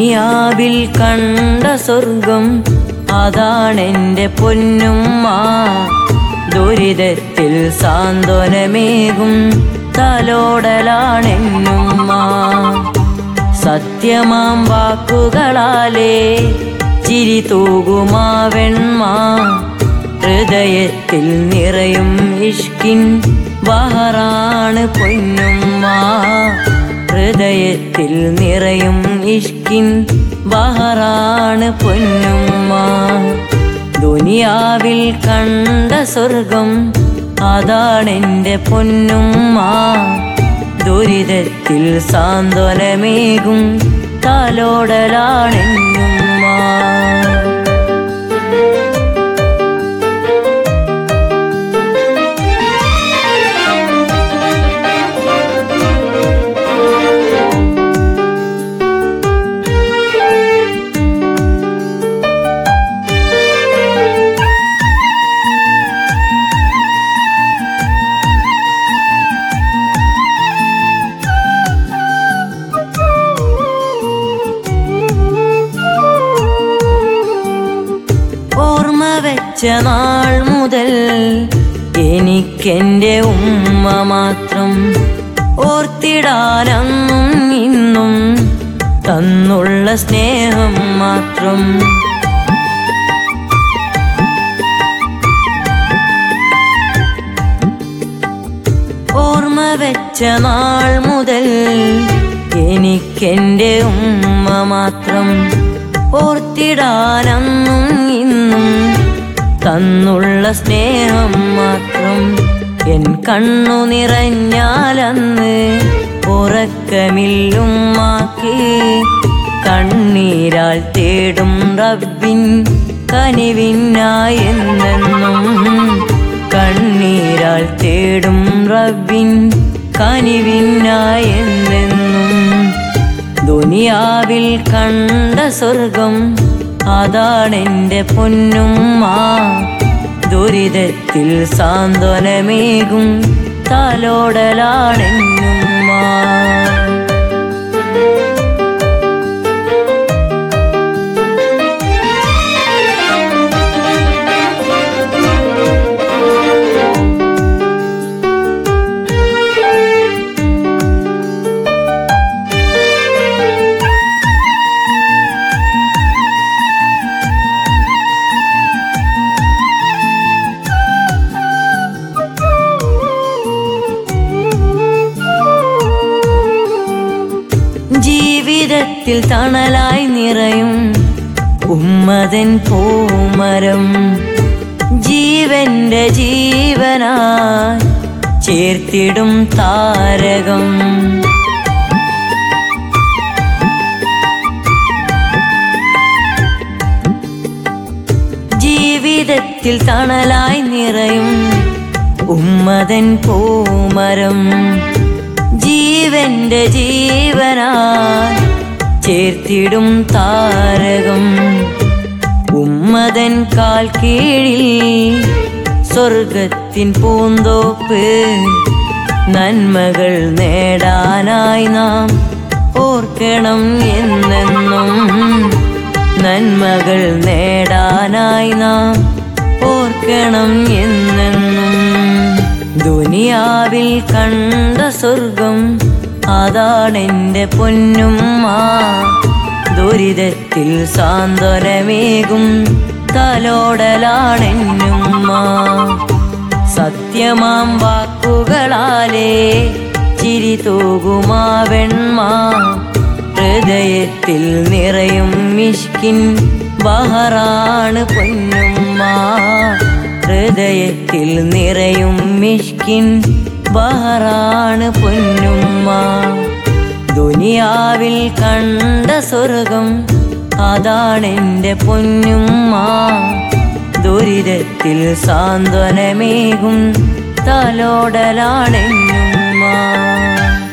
ദുനിയാവിൽ കണ്ട സ്വർഗം അതാണെന്റെ പൊന്നുമ്മ ദുരിതത്തിൽ സാന്ത്വനമേകും തലോടലാണെന്നുമ്മ സത്യമാം വാക്കുകളാലേ ചിരി തൂകുമാവെൺമ ഹൃദയത്തിൽ നിറയും ഇഷ്കിൻ ബഹറാണ് പൊന്നുമ്മ ഹൃദയത്തിൽ നിറയും ഇഷ്കിൻ ബഹറാണ് പൊന്നുമ്മ ദുനിയാവിൽ കണ്ട സ്വർഗം അതാണെന്റെ പൊന്നുമ്മ ദുരിതത്തിൽ സാന്ത്വനമേകും തലോടലാണെന്നുമ്മ ഓർമ്മ വെച്ച നാൾ മുതൽ എനിക്കെന്റെ ഉമ്മ മാത്രം ഓർത്തിടാനന്നും ഇന്നും തന്നുള്ള സ്നേഹം മാത്രം ഓർമ്മ വെച്ച നാൾ മുതൽ എനിക്കെന്റെ ഉമ്മ മാത്രം ഓർത്തിടാനന്നും ഇന്നും തന്നുള്ള സ്നേഹം മാത്രം എൻ കണ്ണു നിറഞ്ഞാലന്ന് ഉറക്കമില്ലുമ്മാക്ക് കണ്ണീരാൽ തേടും റബ്ബിൻ കനിവിനായെന്നെന്നും കണ്ണീരാൽ തേടും റബ്ബിൻ കനിവിനായെന്നെന്നും ദുനിയാവിൽ കണ്ട സ്വർഗം അതാണെന്റെ പൊന്നുമ്മ ദുരിതത്തിൽ സാന്ത്വനമേകും തലോടലാണെന്നുമ്മ ജീവിതത്തിൽ തണലായി നിറയും ഉമ്മതൻ പൂമരം ജീവന്റെ ജീവനായി ചേർത്തിടും താരകം ജീവിതത്തിൽ തണലായി നിറയും ഉമ്മതൻ പൂമരം ജീവന്റെ ജീവനായി ചേർത്തിടും താരകം ഉമ്മതൻ കാൽ കീഴിൽ സ്വർഗത്തിൻ പൂന്തോപ്പ് നന്മകൾ നേടാനായി നാം ഓർക്കണം എന്നെന്നും നന്മകൾ നേടാനായി നാം ഓർക്കണം എന്നെന്നും ദുനിയാവിൽ കണ്ട സ്വർഗം അതാണെന്റെ പൊന്നുമ്മ ദുരിതത്തിൽ സാന്ത്വനമേകും തലോടലാണെന്നുമ്മ സത്യമാം വാക്കുകളാലേ ചിരി തൂകുമാവെൺമ ഹൃദയത്തിൽ നിറയും മിഷ്കിൻ ബഹറാണ് പൊന്നുമ്മ ഹൃദയത്തിൽ നിറയും മിഷ്കിൻ ബഹറാണ് പൊന്നുമ്മ ദുനിയാവിൽ കണ്ട സ്വർഗം അതാണെന്റെ പൊന്നുമ്മ ദുരിതത്തിൽ സാന്ത്വനമേകും തലോടലാണെന്നുമ്മ